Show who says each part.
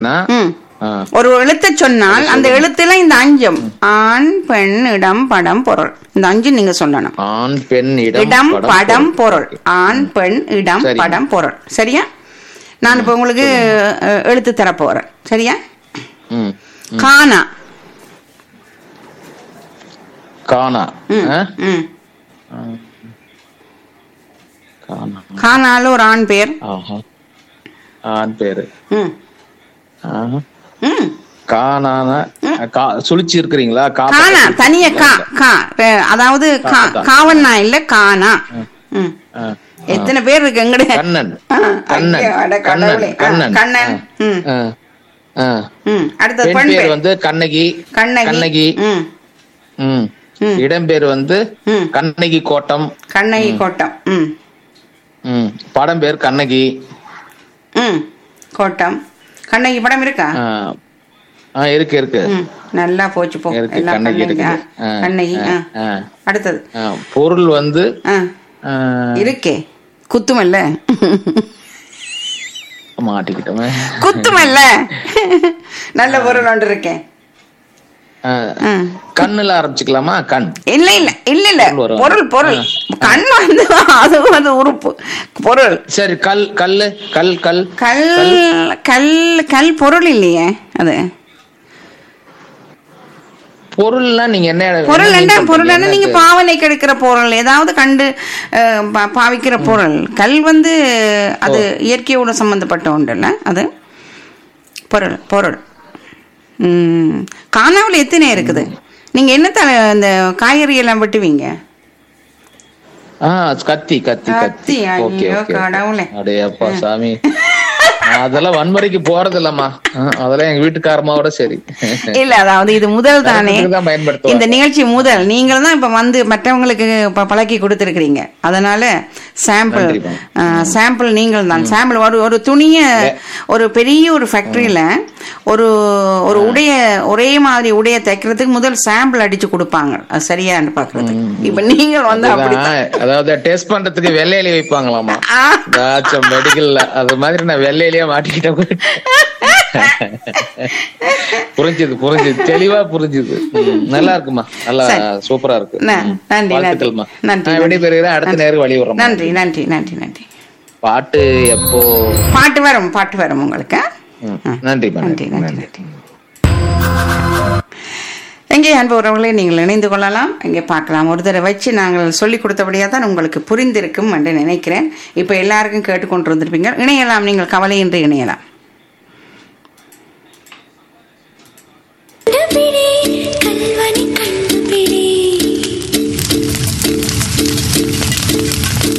Speaker 1: நான்
Speaker 2: ம்
Speaker 1: ஆ,
Speaker 2: ஒரு எழுத்தை சொன்னால் அந்த எழுத்துல இந்த அஞ்சும் ஆண் பெண் இடம் படம் பொருள் இந்த அஞ்சு நீங்க சொல்லணும்
Speaker 1: ஆண் பெண் இடம்
Speaker 2: இடம் படம் பொருள்
Speaker 1: ஓகே.
Speaker 2: ஆண் பெண் இடம்
Speaker 1: சரி.
Speaker 2: படம் பொருள் சரியா நான் இப்ப உங்களுக்கு அஹ், எழுத்து தர போறேன் சரியா
Speaker 1: ம்
Speaker 2: கானா
Speaker 1: காணா
Speaker 2: ம்,
Speaker 1: ஆ?
Speaker 2: ம்.
Speaker 1: காணா
Speaker 2: கானால ஒரு ஆண் பேர்
Speaker 1: ஆஹா ஆண் பேரு
Speaker 2: ம்,
Speaker 1: ஆஹா.
Speaker 2: ம்.
Speaker 1: காணான கா சுழிச்சு இருக்கிறீங்களா கா
Speaker 2: கானா தனிய கா கா அஹ், அதாவது கா-
Speaker 1: அதான்.
Speaker 2: காவன்னா இல்ல கானா ம்.
Speaker 1: ஆ.
Speaker 2: எத்தனை பேர் இருக்கு எங்கட
Speaker 1: கண்ணன்
Speaker 2: ஆ,
Speaker 1: கண்ணன்
Speaker 2: ஐயோ, அட கடவுளே. ஆ,
Speaker 1: கண்ணன்
Speaker 2: கண்ணன் ம்,
Speaker 1: ஆ. ஆ.
Speaker 2: ம். அடுத்தது
Speaker 1: பெண்
Speaker 2: பெண்
Speaker 1: பேர்
Speaker 2: பேர்
Speaker 1: வந்து கண்ணகி
Speaker 2: கண்ணகி
Speaker 1: கண்ணகி
Speaker 2: ம்,
Speaker 1: ம்
Speaker 2: ம்.
Speaker 1: இடம் பேர் வந்து
Speaker 2: ம்.
Speaker 1: கண்ணகி கோட்டம்
Speaker 2: கண்ணகி கோட்டம் ம்
Speaker 1: ம் படம் பேர் கண்ணகி
Speaker 2: ம் கோட்டம் கண்ணகி படம் இருக்கா
Speaker 1: ஆ. ஆ இருக்கு இருக்கு
Speaker 2: ம் நல்லா போச்சு போ
Speaker 1: இருக்கு
Speaker 2: எல்லாம்
Speaker 1: கண்ணகி
Speaker 2: கண்ணகி
Speaker 1: இருக்கு
Speaker 2: ஆ,
Speaker 1: ஆ,
Speaker 2: கண்ணகி
Speaker 1: ஆ,
Speaker 2: ஆ.
Speaker 1: ஆ.
Speaker 2: அடுத்தது
Speaker 1: ஆ, பொருள் வந்து
Speaker 2: ஆ
Speaker 1: ஆ,
Speaker 2: இருக்கே குத்துமல்ல
Speaker 1: மாட்டிக்கிட்டோமே
Speaker 2: குத்துமல்ல நல்ல பொருள் ஒன்று இருக்கேன்
Speaker 1: ஆ,
Speaker 2: ஆ.
Speaker 1: கண்ணுல ஆரம்பிச்சுக்கலாமா கண்
Speaker 2: இல்ல இல்ல இல்ல இல்ல
Speaker 1: பொருள் வரும்.
Speaker 2: பொருள் பொருள் கண் வந்து அதுவும் அது உறுப்பு பொருள்
Speaker 1: சரி கல் கல்லு கல் கல்
Speaker 2: கல் கல் கல் பொருள் இல்லையே அது
Speaker 1: பொருள்னா நீங்க என்ன
Speaker 2: பொருள்
Speaker 1: என்ன
Speaker 2: என்ன
Speaker 1: mean
Speaker 2: பொருள்
Speaker 1: பண்றீங்க?
Speaker 2: என்ன நீங்க
Speaker 1: என்னது?
Speaker 2: பாவனைக்கு எடுக்கிற பொருள் ஏதாவது கண்டு அஹ், பா- பாவிக்கிற பொருள் கல் வந்து அது இயற்கையோட சம்பந்தப்பட்ட ஒன்று இல்ல அது பொருள் பொருள் ம் காணாவில் எத்தனை இருக்குது நீங்க என்ன தலை இந்த காய்கறி எல்லாம் வெட்டுவீங்க
Speaker 1: ஆ கத்தி கத்தி கத்தி
Speaker 2: கத்தி,
Speaker 1: ஓகே
Speaker 2: ஐயோ,
Speaker 1: ஓகே
Speaker 2: கடவுளே.
Speaker 1: அடே அப்பா சாமி நான் அதெல்லாம் வன்முறைக்கு போறது இல்லம்மா ஆ, அதெல்லாம் எங்க வீட்டுக்காரமாவோட சரி
Speaker 2: இல்ல அதாவது இது முதல் தானே
Speaker 1: இதுக்கு தான் பயன்படுத்துவாங்க.
Speaker 2: இந்த நிகழ்ச்சி முதல் நீங்கள் தான் இப்ப வந்து மற்றவங்களுக்கு இப்ப பழக்கி கொடுத்திருக்கிறீங்க அதனால சாம்பிள்
Speaker 1: நன்றிம்மா.
Speaker 2: சாம்பிள் நீங்கள் தான் சாம்பிள் ஒரு ஒரு துணிய ஒரு பெரிய ஒரு ஃபேக்டரியில ஒரு ஒரு உடைய ஒரே மாதிரி உடைய தைக்கிறதுக்கு முதல் சாம்பிள் அடிச்சு கொடுப்பாங்க அது சரியான்னு பாக்குறதுக்கு இப்ப நீங்கள் வந்து அப்படி
Speaker 1: அதுதான், அதாவது டெஸ்ட் பண்றதுக்கு வெள்ளையில வைப்பாங்களாமா
Speaker 2: ஆ.
Speaker 1: ஏதாச்சும் மெடிக்கல்ல அது மாதிரி நான் வெள்ளையிலேயே மாட்டிக்கிட்டேன் புரிஞ்சுது புரிஞ்சுது தெளிவா புரிஞ்சுது ம், நல்லா இருக்குமா நல்லா
Speaker 2: சரி.
Speaker 1: சூப்பரா இருக்கு
Speaker 2: ந-
Speaker 1: ம்.
Speaker 2: நன்றி,
Speaker 1: வாழ்த்துக்கள்மா.
Speaker 2: நன்றி.
Speaker 1: நான் விடைபெறுகிறேன் அடுத்த நேரம் வழி வரோம்
Speaker 2: நன்றி நன்றி நன்றி நன்றி
Speaker 1: பாட்டு எப்போ
Speaker 2: பாட்டு வரும் பாட்டு வரும் உங்களுக்கு ஆ?
Speaker 1: ம், நன்றிம்மா
Speaker 2: நன்றி
Speaker 1: நன்றி
Speaker 2: நன்றி நன்றி எங்கே அன்பு உறவுகளை நீங்கள் இணைந்து கொள்ளலாம் இங்கே பார்க்கலாம் ஒரு தடவை வச்சு நாங்கள் சொல்லிக் கொடுத்தபடியாக தான் உங்களுக்கு புரிந்திருக்கும் என்று நினைக்கிறேன் இப்போ எல்லாருக்கும் கேட்டுக்கொண்டு வந்திருப்பீங்க இணையலாம் நீங்கள் கவலையின்றி இணையலாம்